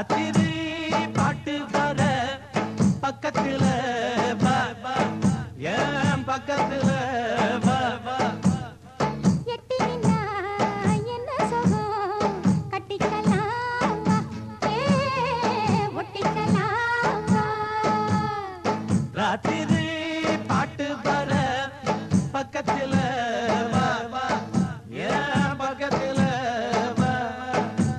ராத்திரி பாட்டு வர பக்கத்துல வா வா ஏன் பக்கத்துல வா வா எட்டி நின்னா என்ன சுகம் கட்டிக்கலாம் வா ஏ ஒட்டிக்கலாம் வா ராத்திரி பாட்டு வர பக்கத்துல வா வா ஏன் பக்கத்துல வா வா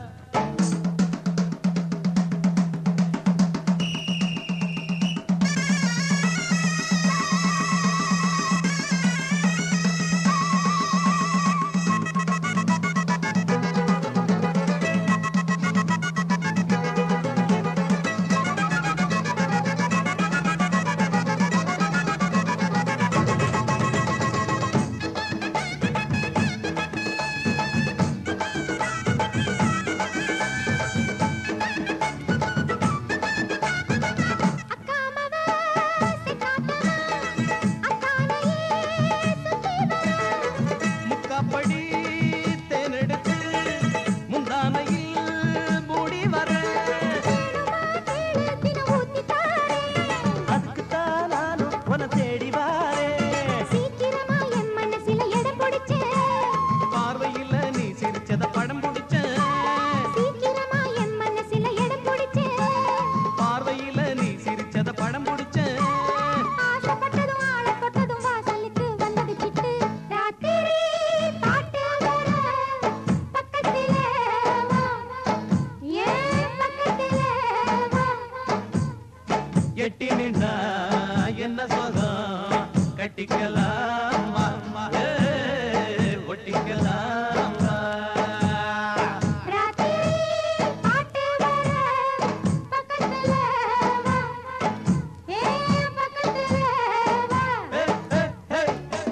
அக்கா மவ சிக்காத்தமா அக்கானையே சுத்தி வர முக்காப்படி தேனெடுத்து முந்தானையில் மூடி வர வேணுமா கேளு தினம் ஊத்தி தாரேன் அதுக்குத்தான் நானும் உன தேடி வாரேன் சீக்கிரமா என் மனசுல எடை பிடிச்சேன் பார்வையில நீ சிரிச்சத படம் பிடிச்ச சீக்கிரமா என் மனசுல எடை பிடிச்சேன் பார்வையில நீ சிரிச்சத படம் பிடிச்ச ஆசைப்பட்டதும் ஆள தொட்டதும் வாசலுக்கு வந்தது கிட்டு ராத்திரி பாட்டு வர பக்கத்தில வா ஏன் பக்கத்தில வா எட்டி நின்னா என்ன சுகம் கட்டிக்கலாம் வா, வா, ஏ, ஒட்டிக்கலாம் வா. ராத்திரி பாட்டு வர பக்கத்தில வா ஏன் பக்கத்தில வா ஏ, ஏ, ஏ.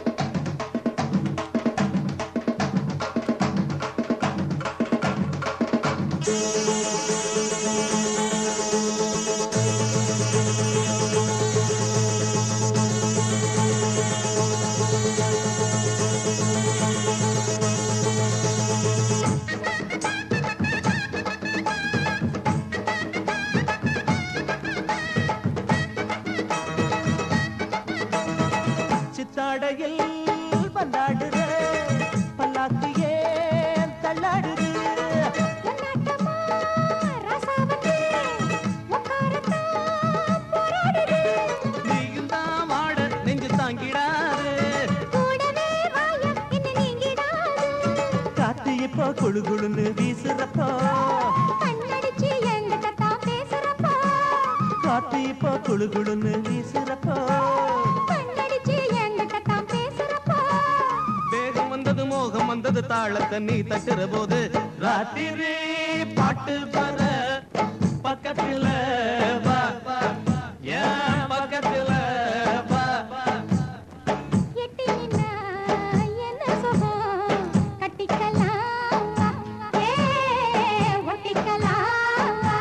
சித்தாடையில் பந்தாடுற பல்லாக்கு ஏன் தள்ளாடுது பொன்னாட்டமா ரசாவத்து உக்காரத்தான் போராடுது நீயும் தான் வாட நெஞ்சு தாங்கிடாது கூடவே வாயம் என்ன நீங்கிடாது காத்து இப்போ குழு குழுன்னு வீசுறப்போ கண்ணடிச்சு என்கிட்ட தான் பேசுறப்போ காத்து இப்போ குழு குழுன்னு வீசுறப்போ கண்ணடிச்சு என்கிட்ட தான் பேசுறப்போ வேகம் வந்தது மோகம் வந்தது தாளத்தை நீ தட்டுற போது ராத்திரி பாட்டு வர பக்கத்துல வா வா ஏன் பக்கத்துல வா வா எட்டி நின்னா என்ன சுகம் கட்டிக்கலாம் வா. ஏ ஒட்டிக்கலாம் வா.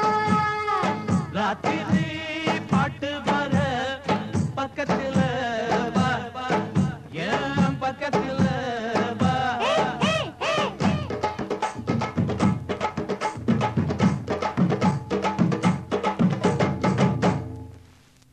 ராத்திரி பாட்டு வர பக்கத்துல வா வா ஏன் பக்கத்துல